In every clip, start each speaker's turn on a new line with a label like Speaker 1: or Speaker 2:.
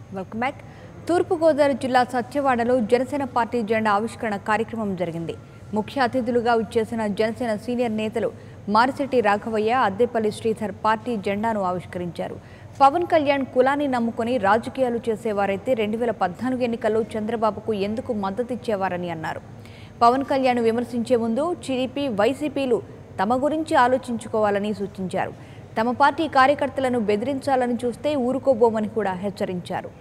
Speaker 1: Welcome back తూర్పుగోదావరి జిల్లా సత్యవాడలో Janasena party జెండా ఆవిష్కరణ కార్యక్రమం జరిగింది ముఖ్య అతిథులుగా ఇచ్చేసిన జనసేన సీనియర్ నేతలు మారిశెట్టి రాఘవయ్య అద్దెపల్లి శ్రీధర్ పార్టీ జెండాను ఆవిష్కరించారు పవన్ కళ్యాణ్ కులాన్ని నమ్ముకొని రాజకీయాలు చేసేవారైతే రెండు వేల పద్నాలుగు ఎన్నికల్లో చంద్రబాబుకు ఎందుకు మద్దతిచ్చేవారని అన్నారు పవన్ కళ్యాణ్ విమర్శించే ముందు టీడీపీ వైసీపీలు తమ గురించి ఆలోచించుకోవాలని సూచించారు తమ పార్టీ కార్యకర్తలను బెదిరించాలని చూస్తే ఊరుకోబోమని కూడా హెచ్చరించారు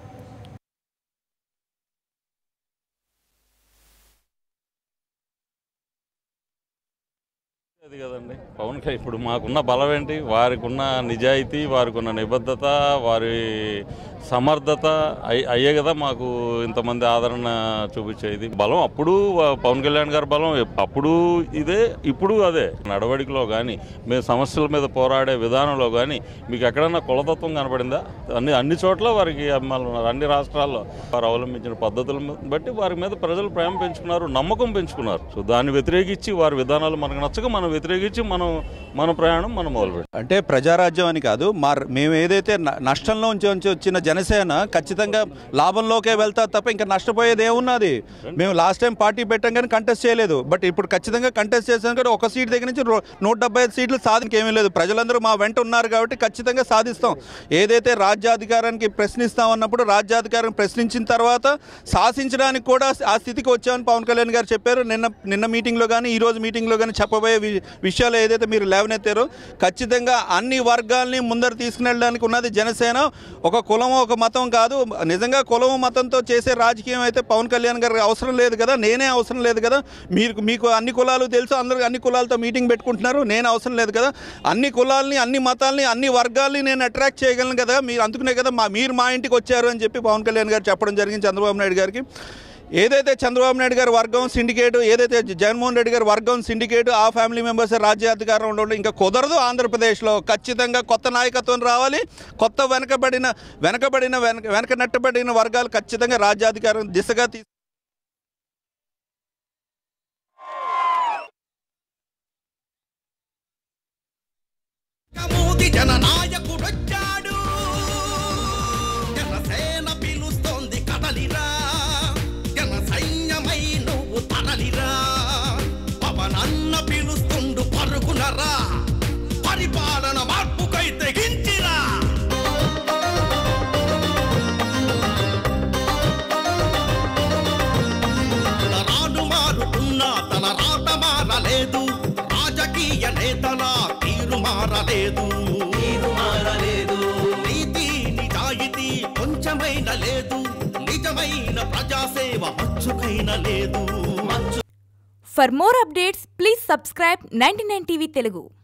Speaker 2: అది కదండి పవన్ కళ్యాణ్ ఇప్పుడు మాకున్న బలం ఏంటి వారికి ఉన్న నిజాయితీ వారికి ఉన్న నిబద్ధత వారి సమర్థత అయ్- అయ్యే కదా మాకు ఇంతమంది ఆదరణ చూపించేది బలం అప్పుడు వా- పవన్ కళ్యాణ్ గారి బలం ఎప్- అప్పుడు ఇదే ఇప్పుడు అదే నడవడికలో కానీ మేము సమస్యల మీద పోరాడే విధానంలో కానీ మీకు ఎక్కడన్నా కులతత్వం కనపడిందా అన్ని అన్ని చోట్ల వారికి అభిమానులు ఉన్నారు అన్ని రాష్ట్రాల్లో వారు అవలంబించిన పద్ధతులను బట్టి వారి మీద ప్రజలు ప్రేమ పెంచుకున్నారు నమ్మకం పెంచుకున్నారు సో దాన్ని వ్యతిరేకించి వారి విధానాలు మనకు నచ్చక మనం వ్యతిరేకించి మనం మన ప్రయాణం మనం మొదలుపెట్టాం
Speaker 3: అంటే ప్రజారాజ్యం అని కాదు మా మేము ఏదైతే న- నష్టంలో ఉంచి ఉంచి వచ్చిన జనసేన ఖచ్చితంగా లాభంలోకే వెళ్తా తప్ప ఇంకా నష్టపోయేది ఏమున్నది మేము లాస్ట్ టైం పార్టీ పెట్టాం కానీ కంటెస్ట్ చేయలేదు బట్ ఇప్పుడు ఖచ్చితంగా కంటెస్ట్ చేసాం కానీ ఒక సీట్ దగ్గర నుంచి రో- నూట డెబ్బై ఐదు సీట్లు సాధించి ఏమీ లేదు ప్రజలందరూ మా వెంట ఉన్నారు కాబట్టి ఖచ్చితంగా సాధిస్తాం ఏదైతే రాజ్యాధికారానికి ప్రశ్నిస్తాం అన్నప్పుడు రాజ్యాధికారం ప్రశ్నించిన తర్వాత శాసించడానికి కూడా ఆ స్థితికి వచ్చామని పవన్ కళ్యాణ్ గారు చెప్పారు నిన్న నిన్న మీటింగ్లో కానీ ఈ రోజు మీటింగ్లో కానీ చెప్పబోయే వి- విషయాలు ఏదైతే మీరు లేవనెత్తారో ఖచ్చితంగా అన్ని వర్గాల్ని ముందర తీసుకునెళ్ళడానికి ఉన్నది జనసేన ఒక కులం ఒక మతం కాదు నిజంగా కులం మతంతో చేసే రాజకీయం అయితే పవన్ కళ్యాణ్ గారికి అవసరం లేదు కదా నేనే అవసరం లేదు కదా మీరు మీకు అన్ని కులాలు తెలుసు అందరూ అన్ని కులాలతో మీటింగ్ పెట్టుకుంటున్నారు నేను అవసరం లేదు కదా అన్ని కులాలని అన్ని మతాలని అన్ని వర్గాల్ని నేను అట్రాక్ట్ చేయగలను కదా మీరు అందుకునే కదా మా మీరు మా ఇంటికి వచ్చారు అని చెప్పి పవన్ కళ్యాణ్ గారు చెప్పడం జరిగింది చంద్రబాబు నాయుడు గారికి ఏదైతే చంద్రబాబు నాయుడు గారి వర్గం సిండికేట్ ఏదైతే జగన్మోహన్ రెడ్డి గారి వర్గం సిండికేట్ ఆ ఫ్యామిలీ మెంబర్స్ రాజ్యాధికారం ఉండడం ఇంకా కుదరదు ఆంధ్రప్రదేశ్లో ఖచ్చితంగా కొత్త నాయకత్వం రావాలి కొత్త వెనకబడిన వెనకబడిన వెనక వెనక నెట్టబడిన వర్గాలు ఖచ్చితంగా రాజ్యాధికారం దిశగా తీ
Speaker 4: మోదీ జననాయకుడొచ్చాడు జనసేన పిలుస్తోంది కదలిరా జన సైన్యమై నువ్వు తరలిరా పవనన్న పిలుస్తుండు పరుగునరా పరిపాలన మార్పుకై తెగించిరా తరాలు మారుతున్నా తన రాత మారలేదు రాజకీయ నేతల తీరు మారలేదు తీరు మారలేదు నీతి నిజాయితీ కొంచెమైన లేదు నిజమైన ప్రజాసేవ మచ్చుకైన లేదు
Speaker 5: For more updates, please subscribe 99 TV Telugu.